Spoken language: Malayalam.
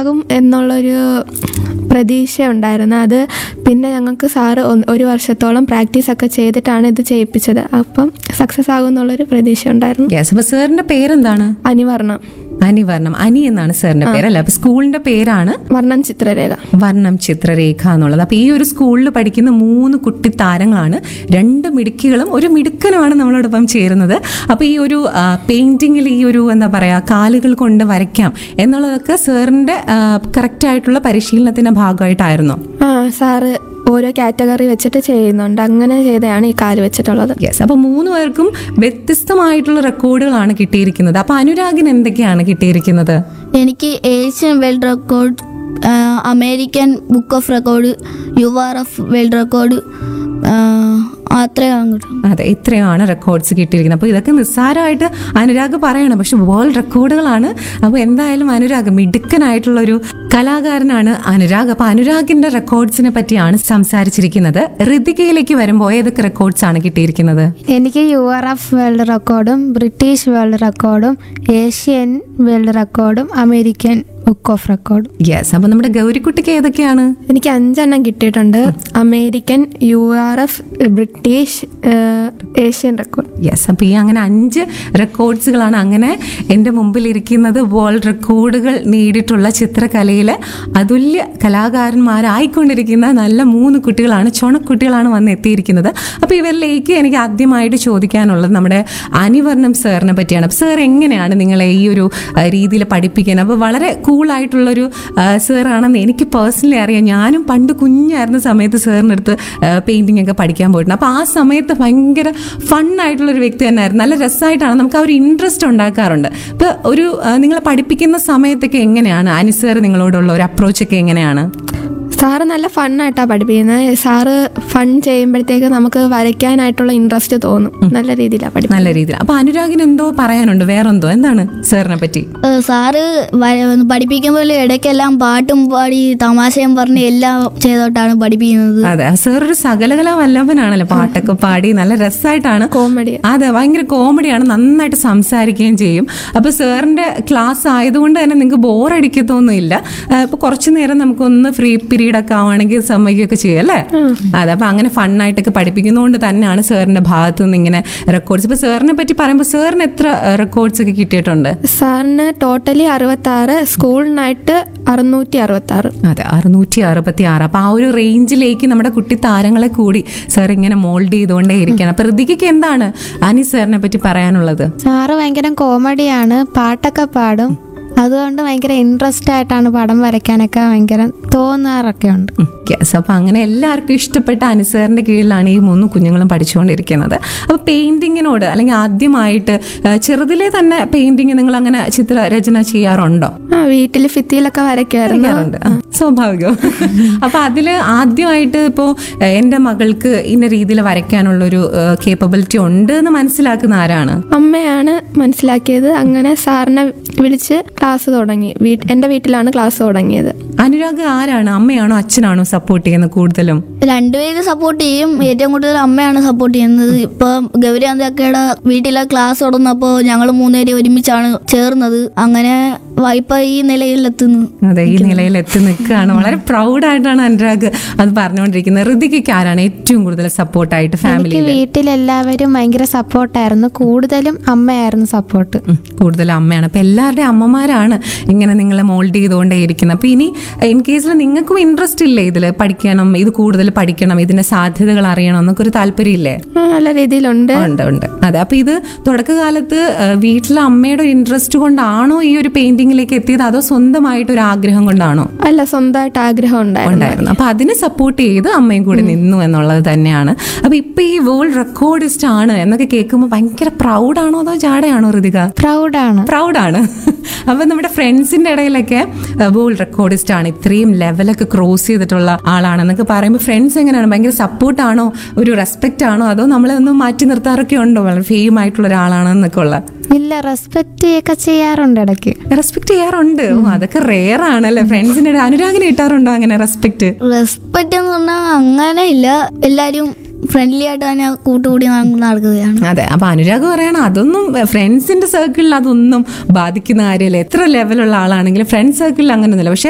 ആകും എന്നുള്ളൊരു പ്രതീക്ഷ ഉണ്ടായിരുന്നു അത് പിന്നെ ഞങ്ങൾക്ക് സാറ് ഒന്ന് ഒരു വർഷത്തോളം പ്രാക്ടീസ് ഒക്കെ ചെയ്തിട്ടാണ് ഇത് ചെയ്യിപ്പിച്ചത് അപ്പം സക്സസ് ആകും എന്നുള്ളൊരു പ്രതീക്ഷ ഉണ്ടായിരുന്നു യെസ് അപ്പൊ സാറിന്റെ പേരെന്താണ് അനിവർണം അനി വർണ്ണം അനി എന്നാണ് സാറിന്റെ പേര് അല്ലേ അപ്പൊ സ്കൂളിന്റെ പേരാണ് വർണ്ണം ചിത്രരേഖ വർണ്ണം ചിത്രരേഖ എന്നുള്ളത് അപ്പൊ ഈ ഒരു സ്കൂളിൽ പഠിക്കുന്ന മൂന്ന് കുട്ടി താരങ്ങളാണ് രണ്ട് മിടുക്കികളും ഒരു മിടുക്കനുമാണ് നമ്മളോടൊപ്പം ചേരുന്നത് അപ്പൊ ഈ ഒരു പെയിന്റിങ്ങിൽ ഈ ഒരു എന്താ പറയാ കാലുകൾ കൊണ്ട് വരയ്ക്കാം എന്നുള്ളതൊക്കെ സാറിന്റെ കറക്റ്റ് ആയിട്ടുള്ള പരിശീലനത്തിന്റെ ഭാഗമായിട്ടായിരുന്നു ആ സാറ് ഓരോ കാറ്റഗറി വെച്ചിട്ട് ചെയ്യുന്നുണ്ട് അങ്ങനെ ചെയ്തതാണ് ഈ കാല് വെച്ചിട്ടുള്ളത് യെസ് അപ്പൊ മൂന്ന് പേർക്കും വ്യത്യസ്തമായിട്ടുള്ള റെക്കോർഡുകളാണ് കിട്ടിയിരിക്കുന്നത് അപ്പൊ അനുരാഗിന് എന്തൊക്കെയാണ് കിട്ടിയിരിക്കുന്നത് എനിക്ക് ഏഷ്യൻ വേൾഡ് റെക്കോർഡ് ആ, American book of record U R F world record ആ, അത്രയും കിട്ടും അതെ ഇത്രയാണ് റെക്കോർഡ്സ് കിട്ടിയിരിക്കുന്നത് അപ്പോൾ ഇതൊക്കെ നിസ്സാരമായിട്ട് അനുരാഗ് പറയണം പക്ഷെ വേൾഡ് റെക്കോർഡുകളാണ് അപ്പോൾ എന്തായാലും അനുരാഗ് മിടുക്കനായിട്ടുള്ള ഒരു കലാകാരനാണ് അനുരാഗ് അപ്പോൾ അനുരാഗിന്റെ റെക്കോർഡ്സിനെ പറ്റിയാണ് സംസാരിച്ചിരിക്കുന്നത് ഋതികയിലേക്ക് വരുമ്പോൾ ഏതൊക്കെ റെക്കോർഡ്സ് ആണ് കിട്ടിയിരിക്കുന്നത് എനിക്ക് യു ആർ എഫ് വേൾഡ് റെക്കോർഡും ബ്രിട്ടീഷ് വേൾഡ് റെക്കോർഡും ഏഷ്യൻ വേൾഡ് റെക്കോർഡും അമേരിക്കൻ ബുക്ക് ഓഫ് റെക്കോർഡും യെസ് അപ്പോൾ നമ്മുടെ ഗൗരിക്കുട്ടിക്ക് ഏതൊക്കെയാണ് എനിക്ക് അഞ്ചെണ്ണം കിട്ടിയിട്ടുണ്ട് American U R F British uh, Asian record yes അപ്പോൾ ഈ അങ്ങനെ അഞ്ച് റെക്കോർഡ്സുകളാണ് അങ്ങനെ എൻ്റെ മുമ്പിൽ ഇരിക്കുന്നത് വേൾഡ് റെക്കോർഡുകൾ നേടിയിട്ടുള്ള ചിത്രകലയിലെ അതുല്യ കലാകാരന്മാരായിക്കൊണ്ടിരിക്കുന്ന നല്ല മൂന്ന് കുട്ടികളാണ് ചുണക്കുട്ടികളാണ് വന്ന് എത്തിയിരിക്കുന്നത് അപ്പോൾ ഇവരിലേക്ക് എനിക്ക് ആദ്യമായിട്ട് ചോദിക്കാനുള്ളത് നമ്മുടെ അനിവർണം സാറിനെ പറ്റിയാണ് അപ്പോൾ സാർ എങ്ങനെയാണ് നിങ്ങളെ ഈ ഒരു രീതിയിൽ പഠിപ്പിക്കുന്നത് അപ്പോൾ വളരെ കൂളായിട്ടുള്ളൊരു സാറാണെന്ന് എനിക്ക് പേഴ്സണലി അറിയാം ഞാനും പണ്ട് കുഞ്ഞായിരുന്ന സമയത്ത് സാറിൻ്റെ അടുത്ത് പെയിൻറ്റിംഗ് ഒക്കെ പഠിക്കാൻ പോയിട്ടുണ്ട് അപ്പോൾ ആ സമയത്ത് ഭയങ്കര ഫണ്ണായിട്ടുള്ള ഒരു വ്യക്തി തന്നെയായിരുന്നു നല്ല രസമായിട്ടാണ് നമുക്ക് ആ ഒരു ഇൻട്രസ്റ്റ് ഉണ്ടാക്കാറുണ്ട് ഇപ്പോൾ ഒരു നിങ്ങളെ പഠിപ്പിക്കുന്ന സമയത്തൊക്കെ എങ്ങനെയാണ് അനി സാർ നിങ്ങളോടുള്ള ഒരു അപ്രോച്ചൊക്കെ എങ്ങനെയാണ് സാറ് നല്ല ഫണ്ണായിട്ടാണ് പഠിപ്പിക്കുന്നത് സാറ് ഫൺ ചെയ്യുമ്പോഴത്തേക്ക് നമുക്ക് വരയ്ക്കാനായിട്ടുള്ള ഇൻട്രസ്റ്റ് തോന്നും നല്ല രീതിയിലാണ് പഠിപ്പിക്കുന്നത് നല്ല രീതിയിൽ അപ്പോൾ അനുരാഗിന് എന്തോ പറയാനുണ്ട് വേറെന്തോ എന്താണ് സാറിനെ പറ്റി ഏ, സാറ് വ- പഠിപ്പിക്കുമ്പോൾ ഇടയ്ക്കെല്ലാം പാട്ടും പാടി തമാശയും പറഞ്ഞ് എല്ലാം ചെയ്തോട്ടാണ് പഠിപ്പിക്കുന്നത് അതെ സാർ ഒരു സകലകലാ വല്ലഭനാണല്ലോ പാട്ടൊക്കെ പാടി നല്ല രസമായിട്ടാണ് കോമഡി അതെ ഭയങ്കര കോമഡിയാണ് നന്നായിട്ട് സംസാരിക്കുകയും ചെയ്യും അപ്പൊ സാറിന്റെ ക്ലാസ് ആയതുകൊണ്ട് തന്നെ നിങ്ങൾക്ക് ബോറടിക്കത്തൊന്നുമില്ല ഇപ്പൊ കുറച്ചു നേരം നമുക്കൊന്ന് ഫ്രീ പീരീഡ് ഒക്കെ ആവുകയാണെങ്കിൽ സമ്മതിക്കുകയൊക്കെ ചെയ്യും അല്ലേ അതെ അപ്പൊ അങ്ങനെ ഫണ്ണായിട്ടൊക്കെ പഠിപ്പിക്കുന്നതുകൊണ്ട് തന്നെയാണ് സാറിന്റെ ഭാഗത്തു നിന്ന് ഇങ്ങനെ റെക്കോർഡ്സ് ഇപ്പൊ സാറിനെ പറ്റി പറയുമ്പോൾ സാറിന് എത്ര റെക്കോർഡ്സ് ഒക്കെ കിട്ടിയിട്ടുണ്ട് സാറിന് ടോട്ടലി അറുപത്തി ആറ് സ്കൂളിനായിട്ട് അറുന്നൂറ്റി അറുപത്തി ആറ് അതെ അറുന്നൂറ്റി അറുപത്തി ആറ് അപ്പൊ ആ ഒരു റേഞ്ചിലേക്ക് നമ്മുടെ കുട്ടി താരങ്ങളെ കൂടി സാർ ഇങ്ങനെ മോൾഡ് ചെയ്തുകൊണ്ടേ ഇരിക്കണം അപ്പൊ ഋതികയ്ക്ക് എന്താണ് അനി സാറിനെ പറ്റി പറയാനുള്ളത് സാറ് ഭയങ്കര കോമഡിയാണ് പാട്ടൊക്കെ പാടും അതുകൊണ്ട് ഭയങ്കര ഇൻട്രസ്റ്റ് ആയിട്ടാണ് പടം വരയ്ക്കാനൊക്കെ ഭയങ്കര തോന്നാറൊക്കെ ഉണ്ട് യെസ് അപ്പൊ അങ്ങനെ എല്ലാവർക്കും ഇഷ്ടപ്പെട്ട അനുസറിന്റെ കീഴിലാണ് ഈ മൂന്ന് കുഞ്ഞുങ്ങളും പഠിച്ചുകൊണ്ടിരിക്കുന്നത് അപ്പൊ പെയിന്റിങ്ങിനോട് അല്ലെങ്കിൽ ആദ്യമായിട്ട് ആ, ചെറുതിലേ തന്നെ പെയിന്റിങ് നിങ്ങൾ അങ്ങനെ ചിത്രരചന ചെയ്യാറുണ്ടോ ആ വീട്ടിൽ ഭിത്തിയിലൊക്കെ വരയ്ക്കുമായിരുന്നു ചെയ്യാറുണ്ട് ആ, സ്വാഭാവികം അപ്പൊ അതില് ആദ്യമായിട്ട് ഇപ്പോ ആ, എന്റെ മകൾക്ക് ഇന്ന രീതിയിൽ വരയ്ക്കാനുള്ളൊരു കേപ്പബിലിറ്റി ഉണ്ട് എന്ന് മനസ്സിലാക്കുന്ന ആരാണ് അമ്മയാണ് മനസ്സിലാക്കിയത് അങ്ങനെ സാറിനെ വിളിച്ച് ക്ലാസ് തുടങ്ങി വീട്ട് എൻ്റെ വീട്ടിലാണ് ക്ലാസ് തുടങ്ങിയത് അനുരാഗ് ആരാണ് അമ്മയാണോ അച്ഛനാണോ സപ്പോർട്ട് ചെയ്യുന്നത് കൂടുതലും രണ്ടുപേരും സപ്പോർട്ട് ചെയ്യും ഏറ്റവും കൂടുതൽ അമ്മയാണ് സപ്പോർട്ട് ചെയ്യുന്നത് ഇപ്പൊ ഗൗരി അന്തക്കയുടെ വീട്ടിലെ ക്ലാസ് തുടർന്നപ്പോൾ ഞങ്ങൾ മൂന്നുപേരും ഒരുമിച്ചാണ് ചേർന്നത് അങ്ങനെ ഇപ്പൊ ഈ നിലയിലെത്തുന്നു അതെ ഈ നിലയിൽ എത്തി നിൽക്കുകയാണ് വളരെ പ്രൗഡായിട്ടാണ് അനുരാഗ് അത് പറഞ്ഞുകൊണ്ടിരിക്കുന്നത് ഋതികയ്ക്ക് ആരാണ് ഏറ്റവും കൂടുതൽ സപ്പോർട്ടായിട്ട് എനിക്ക് ഫാമിലിയിൽ വീട്ടിലെല്ലാവരും ഭയങ്കര സപ്പോർട്ടായിരുന്നു കൂടുതലും അമ്മയായിരുന്നു സപ്പോർട്ട് കൂടുതൽ അമ്മയാണ് അപ്പൊ എല്ലാവരുടെയും അമ്മമാരാണ് ഇങ്ങനെ നിങ്ങളെ മോൾഡ് ചെയ്തുകൊണ്ടേ ഇരിക്കുന്നത് അപ്പൊ ഇനി ഇൻ കേസിൽ നിങ്ങൾക്കും ഇൻട്രസ്റ്റ് ഇല്ലേ ഇതിൽ പഠിക്കണം ഇത് കൂടുതൽ പഠിക്കണം ഇതിന്റെ സാധ്യതകൾ അറിയണം എന്നൊക്കെ ഒരു താല്പര്യമില്ലേ ആ, നല്ല രീതിയിലുണ്ട് ഉണ്ട് ഉണ്ട് അതെ അപ്പൊ ഇത് തുടക്കകാലത്ത് ആ, വീട്ടിലെ അമ്മയുടെ ഒരു ഇൻട്രസ്റ്റ് കൊണ്ടാണോ ഈ ഒരു പെയിന്റിങ്ങിലേക്ക് എത്തിയത് അതോ സ്വന്തമായിട്ട് ഒരു ആഗ്രഹം കൊണ്ടാണോ അല്ല സ്വന്തമായിട്ട് ആഗ്രഹം ഉണ്ടായിരുന്നു ഉണ്ടായിരുന്നു അപ്പൊ അതിനെ സപ്പോർട്ട് ചെയ്ത് അമ്മയും കൂടി നിന്നു എന്നുള്ളത് തന്നെയാണ് അപ്പൊ ഇപ്പൊ ഈ വേൾഡ് റെക്കോർഡിസ്റ്റ് ആണ് എന്നൊക്കെ കേൾക്കുമ്പോൾ ഭയങ്കര പ്രൗഡാണോ അതോ ജാടയാണോ ഋതിക പ്രൗഡാണ് പ്രൗഡാണ് അപ്പൊ നമ്മുടെ ഫ്രണ്ട്സിന്റെ ഇടയിലൊക്കെ വേൾഡ് റെക്കോർഡിസ്റ്റ് ആണ് ഇത്രയും ലെവലൊക്കെ ക്രോസ് ചെയ്തിട്ടുള്ള ആളാണെന്നൊക്കെ പറയുമ്പോൾ ഫ്രണ്ട്സ് എങ്ങനെയാണ് ഭയങ്കര സപ്പോർട്ടാണോ ഒരു റെസ്പെക്റ്റ് ആണോ അതോ നമ്മളെ ഒന്ന് മാറ്റി നിർത്താറൊക്കെ ഉണ്ടോ വളരെ ഫെയിം ആയിട്ടുള്ള ഒരാളാണെന്നൊക്കെ ഉള്ള ഇല്ല റെസ്പെക്റ്റ് ഒക്കെ ചെയ്യാറുണ്ട് ഇടയ്ക്ക് റെസ്പെക്ട് ചെയ്യാറുണ്ട് ഓ അതൊക്കെ റെയർ ആണല്ലേ ഫ്രണ്ട്സിന്റെ ഇടയിൽ അനുരാഗിന് കിട്ടാറുണ്ടോ അങ്ങനെ റെസ്പെക്ട് റെസ്പെക്റ്റ് എന്ന് പറഞ്ഞാൽ അങ്ങനെ ഇല്ല എല്ലാരും ഫ്രണ്ട്ലി ആയിട്ട് തന്നെ കൂട്ടുകൂടി നട- നടക്കുകയാണ് അതെ അപ്പൊ അനുരാഗ് പറയണം അതൊന്നും ഫ്രണ്ട്സിന്റെ സർക്കിളിൽ അതൊന്നും ബാധിക്കുന്ന കാര്യമല്ല എത്ര ലെവലുള്ള ആളാണെങ്കിലും ഫ്രണ്ട് സർക്കിളിൽ അങ്ങനെയൊന്നുമില്ല പക്ഷെ